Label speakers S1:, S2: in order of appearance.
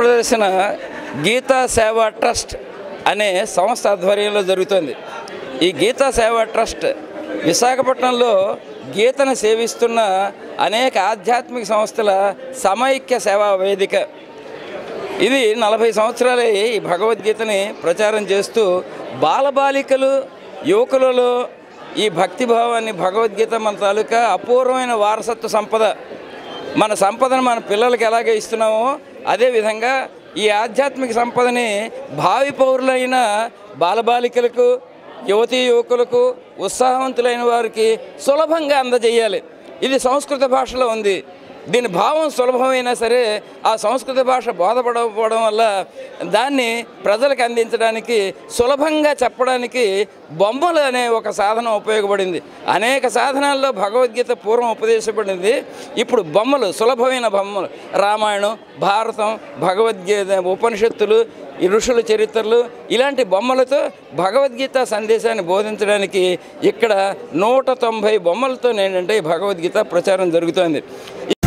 S1: ప్రదర్శన గీతా సేవా ట్రస్ట్ అనే సంస్థ ఆధ్వర్యంలో జరుగుతుంది ఈ గీతా సేవా ట్రస్ట్ విశాఖపట్నంలో గీతను సేవిస్తున్న అనేక ఆధ్యాత్మిక సంస్థల సమైక్య సేవా వేదిక ఇది నలభై సంవత్సరాలే ఈ భగవద్గీతని ప్రచారం చేస్తూ బాలబాలికలు యువకులలో ఈ భక్తిభావాన్ని భగవద్గీత మన తాలూకా అపూర్వమైన వారసత్వ సంపద మన సంపదను మన పిల్లలకి ఎలాగ ఇస్తున్నామో అదేవిధంగా ఈ ఆధ్యాత్మిక సంపదని భావి పౌరులైన బాలబాలికలకు యువతీ యువకులకు ఉత్సాహవంతులైన వారికి సులభంగా అందజేయాలి ఇది సంస్కృత భాషలో ఉంది దీని భావం సులభమైనా సరే ఆ సంస్కృత భాష బోధపడకపోవడం వల్ల దాన్ని ప్రజలకు అందించడానికి సులభంగా చెప్పడానికి బొమ్మలు అనే ఒక సాధనం ఉపయోగపడింది అనేక సాధనాల్లో భగవద్గీత పూర్వం ఉపదేశపడింది ఇప్పుడు బొమ్మలు సులభమైన బొమ్మలు రామాయణం భారతం భగవద్గీత ఉపనిషత్తులు ఈ ఋషుల చరిత్రలు ఇలాంటి బొమ్మలతో భగవద్గీత సందేశాన్ని బోధించడానికి ఇక్కడ నూట తొంభై బొమ్మలతో ఏంటంటే ఈ భగవద్గీత ప్రచారం జరుగుతోంది